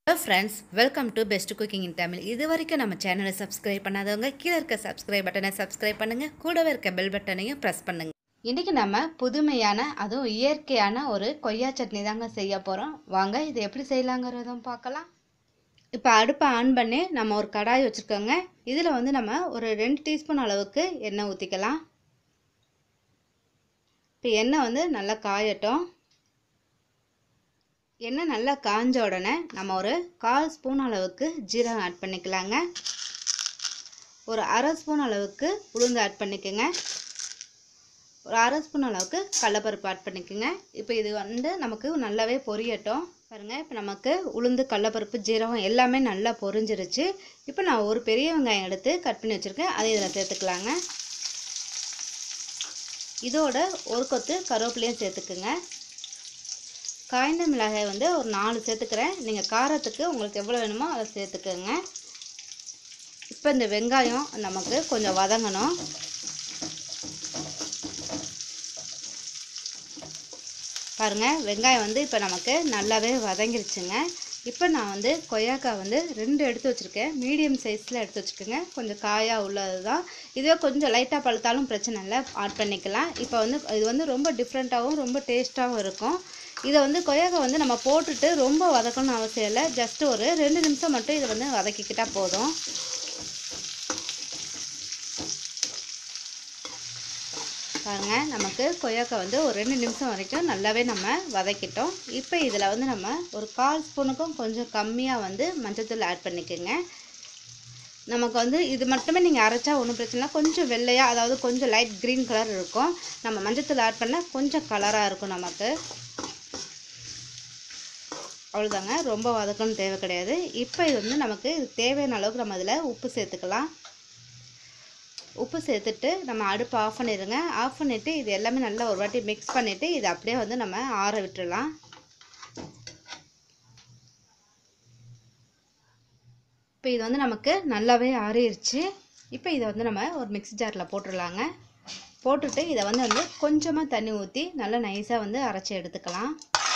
hello friends welcome to best cooking in Tamil இது வரைக்கும் நம்ம சேனலை சப்ஸ்கிரைப் பண்ணாதவங்க கீழே இருக்க சப்ஸ்கிரைப் பட்டனை சப்ஸ்கிரைப் பண்ணுங்கள் கூடவே இருக்க பெல் பட்டனையும் ப்ரெஸ் பண்ணுங்கள் இன்றைக்கி நம்ம புதுமையான அதுவும் இயற்கையான ஒரு கொய்யா சட்னி தாங்க செய்ய போகிறோம் வாங்க இது எப்படி செய்யலாங்கிறதும் பார்க்கலாம் இப்போ அடுப்பை ஆன் பண்ணி நம்ம ஒரு கடாய் வச்சுருக்கோங்க இதில் வந்து நம்ம ஒரு ரெண்டு டீஸ்பூன் அளவுக்கு எண்ணெய் ஊற்றிக்கலாம் இப்போ எண்ணெய் வந்து நல்லா காயட்டும் எண்ணெய் நல்லா காஞ்ச உடனே நம்ம ஒரு கால் ஸ்பூன் அளவுக்கு ஜீரகம் ஆட் பண்ணிக்கலாங்க ஒரு அரை ஸ்பூன் அளவுக்கு உளுந்து ஆட் பண்ணிக்கோங்க ஒரு அரை ஸ்பூன் அளவுக்கு கடலப்பருப்பு ஆட் பண்ணிக்கோங்க இப்போ இது வந்து நமக்கு நல்லாவே பொரியட்டும் பாருங்கள் இப்போ நமக்கு உளுந்து கடலப்பருப்பு ஜீரகம் எல்லாமே நல்லா பொரிஞ்சிருச்சு இப்போ நான் ஒரு பெரிய வெங்காயம் எடுத்து கட் பண்ணி வச்சுருக்கேன் அதை இதில் சேர்த்துக்கலாங்க இதோட ஒரு கொத்து கருவேப்பிலையும் சேர்த்துக்குங்க காய்ந்த மிளகாய் வந்து ஒரு நாலு சேர்த்துக்கிறேன் நீங்கள் காரத்துக்கு உங்களுக்கு எவ்வளோ வேணுமோ அதை சேர்த்துக்கோங்க இப்போ இந்த வெங்காயம் நமக்கு கொஞ்சம் வதங்கணும் பாருங்கள் வெங்காயம் வந்து இப்போ நமக்கு நல்லாவே வதங்கிருச்சுங்க இப்போ நான் வந்து கொய்யாக்காய் வந்து ரெண்டு எடுத்து வச்சுருக்கேன் மீடியம் சைஸில் எடுத்து வச்சுக்கோங்க கொஞ்சம் காயாக உள்ளது தான் இதுவே கொஞ்சம் லைட்டாக பழுத்தாலும் பிரச்சனை இல்லை ஆட் பண்ணிக்கலாம் இப்போ வந்து இது வந்து ரொம்ப டிஃப்ரெண்ட்டாகவும் ரொம்ப டேஸ்ட்டாகவும் இருக்கும் இதை வந்து கொய்யாக்காய் வந்து நம்ம போட்டுட்டு ரொம்ப வதக்கணும்னு அவசியம் இல்லை ஜஸ்ட் ஒரு ரெண்டு நிமிஷம் மட்டும் இதை வந்து வதக்கிக்கிட்டால் போதும் பாருங்கள் நமக்கு கொய்யாக்காய் வந்து ஒரு ரெண்டு நிமிஷம் வரைக்கும் நல்லாவே நம்ம வதக்கிட்டோம் இப்போ இதில் வந்து நம்ம ஒரு கால் ஸ்பூனுக்கும் கொஞ்சம் கம்மியாக வந்து மஞ்சத்தூள் ஆட் பண்ணிக்கோங்க நமக்கு வந்து இது மட்டுமே நீங்கள் அரைச்சா ஒன்றும் பிரச்சனை இல்லை கொஞ்சம் வெள்ளையாக அதாவது கொஞ்சம் லைட் க்ரீன் கலர் இருக்கும் நம்ம மஞ்சத்தூள் ஆட் பண்ணால் கொஞ்சம் கலராக இருக்கும் நமக்கு அவ்வளோதாங்க ரொம்ப வதக்கணும் தேவை கிடையாது இப்போ இது வந்து நமக்கு இது தேவையான அளவுக்கு நம்ம அதில் உப்பு சேர்த்துக்கலாம் உப்பு சேர்த்துட்டு நம்ம அடுப்பு ஆஃப் பண்ணிடுங்க ஆஃப் பண்ணிவிட்டு இது எல்லாமே நல்லா ஒரு வாட்டி மிக்ஸ் பண்ணிவிட்டு இது அப்படியே வந்து நம்ம ஆற விட்டுடலாம் இப்போ இது வந்து நமக்கு நல்லாவே ஆறிடுச்சு இப்போ இதை வந்து நம்ம ஒரு மிக்ஸி ஜாரில் போட்டுடலாங்க போட்டுட்டு இதை வந்து வந்து கொஞ்சமாக தண்ணி ஊற்றி நல்லா நைஸாக வந்து அரைச்சி எடுத்துக்கலாம்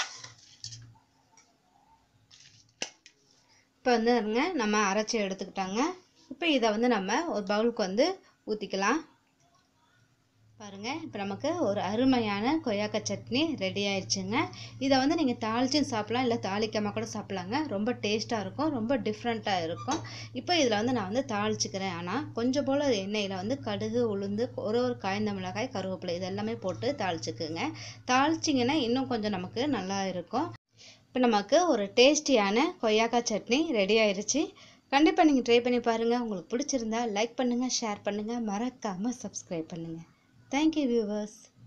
இப்போ வந்து நம்ம அரைச்சி எடுத்துக்கிட்டாங்க இப்போ இதை வந்து நம்ம ஒரு பவுலுக்கு வந்து ஊற்றிக்கலாம் பாருங்கள் இப்போ நமக்கு ஒரு அருமையான கொய்யாக்காய் சட்னி ரெடி ஆயிடுச்சுங்க இதை வந்து நீங்கள் தாளிச்சும் சாப்பிட்லாம் இல்லை தாளிக்காமல் கூட சாப்பிட்லாங்க ரொம்ப டேஸ்ட்டாக இருக்கும் ரொம்ப டிஃப்ரெண்ட்டாக இருக்கும் இப்போ இதில் வந்து நான் வந்து தாளிச்சுக்கிறேன் ஆனால் கொஞ்சம் போல் எண்ணெயில் வந்து கடுகு உளுந்து ஒரு ஒரு காய்ந்த மிளகாய் கருவேப்பிலை இது எல்லாமே போட்டு தாளிச்சுக்குங்க தாளிச்சிங்கன்னா இன்னும் கொஞ்சம் நமக்கு நல்லா இருக்கும் இப்போ நமக்கு ஒரு டேஸ்டியான கொய்யாக்காய் சட்னி ரெடி ஆயிடுச்சு கண்டிப்பாக நீங்கள் ட்ரை பண்ணி பாருங்கள் உங்களுக்கு பிடிச்சிருந்தா லைக் பண்ணுங்கள் ஷேர் பண்ணுங்கள் மறக்காமல் சப்ஸ்கிரைப் பண்ணுங்கள் தேங்க்யூ வியூவர்ஸ்